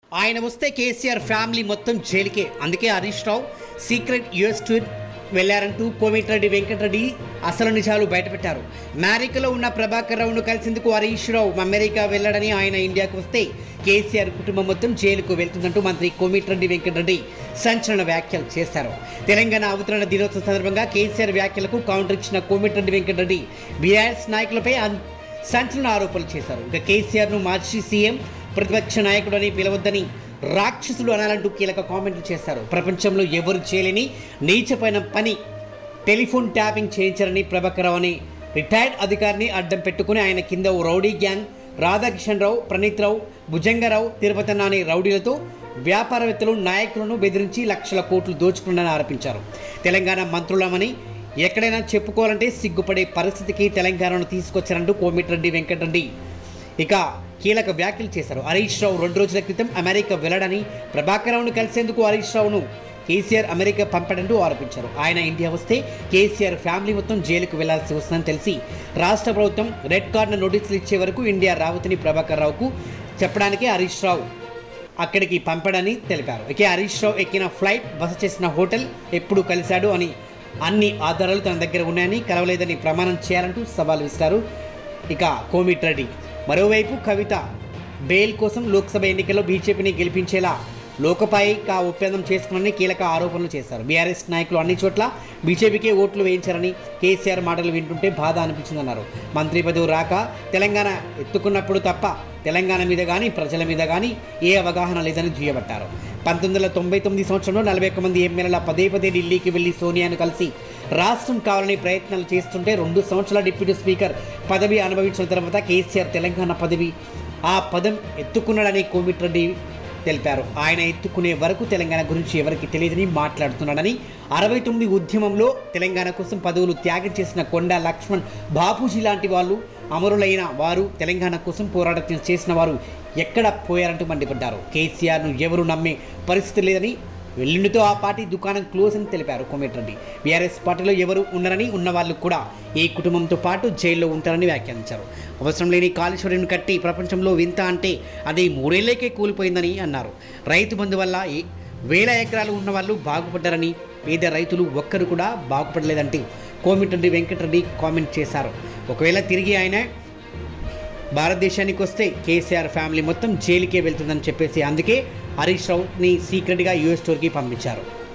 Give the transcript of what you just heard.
ఆయన వస్తే కేసీఆర్ ఫ్యామిలీ మొత్తం జైలుకే అందుకే Harish Rao secret US tour వెళ్లారంటూ కోమిటిరెడ్డి వెంకటరెడ్డి అసలు నిజాలు బయటపెట్టారు అమెరికాలో ఉన్న ప్రభాకర్ రావును కలిసేందుకు హరీష్ రావు అమెరికా వెళ్ళడని ఆయన ఇండియాకు వస్తే కేసీఆర్ కుటుంబం మొత్తం జైలుకు వెళ్తుందంటూ మంత్రి కోమిటిరెడ్డి వెంకటరెడ్డి సంచలన వ్యాఖ్యలు చేశారు తెలంగాణ అవతరణ దినోత్సవం సందర్భంగా కేసీఆర్ వ్యాఖ్యలకు కౌంటర్ ఇచ్చిన కోమిటిరెడ్డి వెంకటరెడ్డి బీఆర్ఎస్ నాయకులపై అన్- సంచలన ఆరోపణలు చేశారు ఇక కేసీఆర్ను మాజీ సీఎం ప్రతిపక్ష నాయకుడు అని పిలవద్దని రాక్షసులు అనాలంటూ కీలక కామెంట్లు చేశారు ప్రపంచంలో ఎవరు చేయలేని నీచమైన పని టెలిఫోన్ ట్యాపింగ్ చేయించారని ప్రభాకర్ రావు అనే రిటైర్డ్ అధికారిని అడ్డం పెట్టుకుని ఆయన కింద ఓ రౌడీ గ్యాంగ్ రాధాకిషన్ రావు ప్రణీత్ రావు భుజంగరావు తిరుపతన్న అనే రౌడీలతో వ్యాపారవేత్తలు నాయకులను బెదిరించి లక్షల కోట్లు దోచుకున్నారని ఆరోపించారు తెలంగాణ మంత్రులమని ఎక్కడైనా చెప్పుకోవాలంటే సిగ్గుపడే పరిస్థితికి తెలంగాణను తీసుకొచ్చారంటూ కోమిటిరెడ్డి వెంకటరెడ్డి ఇక కీలక వ్యాఖ్యలు చేశారు హరీష్ రావు రెండు రోజుల క్రితం అమెరికా వెళ్ళడని ప్రభాకర్ రావును కలిసేందుకు హరీష్ రావును కేసీఆర్ అమెరికా పంపాడంటూ ఆరోపించారు ఆయన ఇండియా వస్తే కేసీఆర్ ఫ్యామిలీ మొత్తం జైలుకు వెళ్లాల్సి వస్తుందని తెలిసి రాష్ట్ర ప్రభుత్వం రెడ్ కార్డున నోటీసులు ఇచ్చే వరకు ఇండియా రావతని ప్రభాకర్ రావుకు చెప్పడానికి హరీష్ రావు అక్కడికి పంపడని తెలిపారు ఇక హరీష్ రావు ఎక్కిన ఫ్లైట్ బస చేసిన హోటల్ ఎప్పుడు కలిశాడు అని అన్ని ఆధారాలు తన దగ్గర ఉన్నాయని కలవలేదని ప్రమాణం చేయాలంటూ సవాల్ విసిరారు ఇక కోమిటిరెడ్డి మరోవైపు కవిత బెయిల్ కోసం లోక్సభ ఎన్నికల్లో బీజేపీని గెలిపించేలా లోకపాయిక ఒప్పందం చేసుకున్నారని కీలక ఆరోపణలు చేశారు బీఆర్ఎస్ నాయకులు అన్ని చోట్ల బీజేపీకే ఓట్లు వేయించారని కేసీఆర్ మాటలు వింటుంటే బాధ అనిపించిందన్నారు మంత్రి పదవి రాక తెలంగాణ ఎత్తుకున్నప్పుడు తప్ప తెలంగాణ మీద కానీ ప్రజల మీద కానీ ఏ అవగాహన లేదని దుయ్యబట్టారు పంతొమ్మిది వందల తొంభై తొమ్మిది సంవత్సరంలో నలభై ఒక్క మంది ఎమ్మెల్యేల పదే పదే ఢిల్లీకి వెళ్లి సోనియాను కలిసి రాష్ట్రం కావాలని ప్రయత్నాలు చేస్తుంటే రెండు సంవత్సరాల డిప్యూటీ స్పీకర్ పదవి అనుభవించిన తర్వాత కేసీఆర్ తెలంగాణ పదవి ఆ పదం ఎత్తుకున్నాడని కోమిటిరెడ్డి తెలిపారు ఆయన ఎత్తుకునే వరకు తెలంగాణ గురించి ఎవరికి తెలియదని మాట్లాడుతున్నాడని అరవై తొమ్మిది ఉద్యమంలో తెలంగాణ కోసం పదవులు త్యాగం చేసిన కొండా లక్ష్మణ్ బాపూజీ లాంటి వాళ్ళు అమరులైన వారు తెలంగాణ కోసం పోరాటం చేసిన వారు ఎక్కడ పోయారంటూ మండిపడ్డారు కేసీఆర్ను ఎవరు నమ్మే పరిస్థితి లేదని వెల్లుండితో ఆ పార్టీ దుకాణం క్లోజ్ అని తెలిపారు కోమటిరెడ్డి బీఆర్ఎస్ పార్టీలో ఎవరు ఉన్నారని ఉన్న వాళ్ళు కూడా ఈ కుటుంబంతో పాటు జైల్లో ఉంటారని వ్యాఖ్యానించారు అవసరం లేని కాళేశ్వరిని కట్టి ప్రపంచంలో వింత అంటే అది మూడేళ్లకే కూలిపోయిందని అన్నారు రైతు బంధు వల్ల ఏ- వేల ఎకరాలు ఉన్న వాళ్ళు బాగుపడ్డారని పేద రైతులు ఒక్కరు కూడా బాగుపడలేదంటే కోమిటిరెడ్డి వెంకటరెడ్డి కామెంట్ చేశారు ఒకవేళ తిరిగి ఆయన భారతదేశానికి వస్తే కేసీఆర్ ఫ్యామిలీ మొత్తం జైలుకే వెళ్తుందని చెప్పేసి అందుకే హరీష్ రావుని సీక్రెట్గా యూఎస్ స్టోర్కి పంపించారు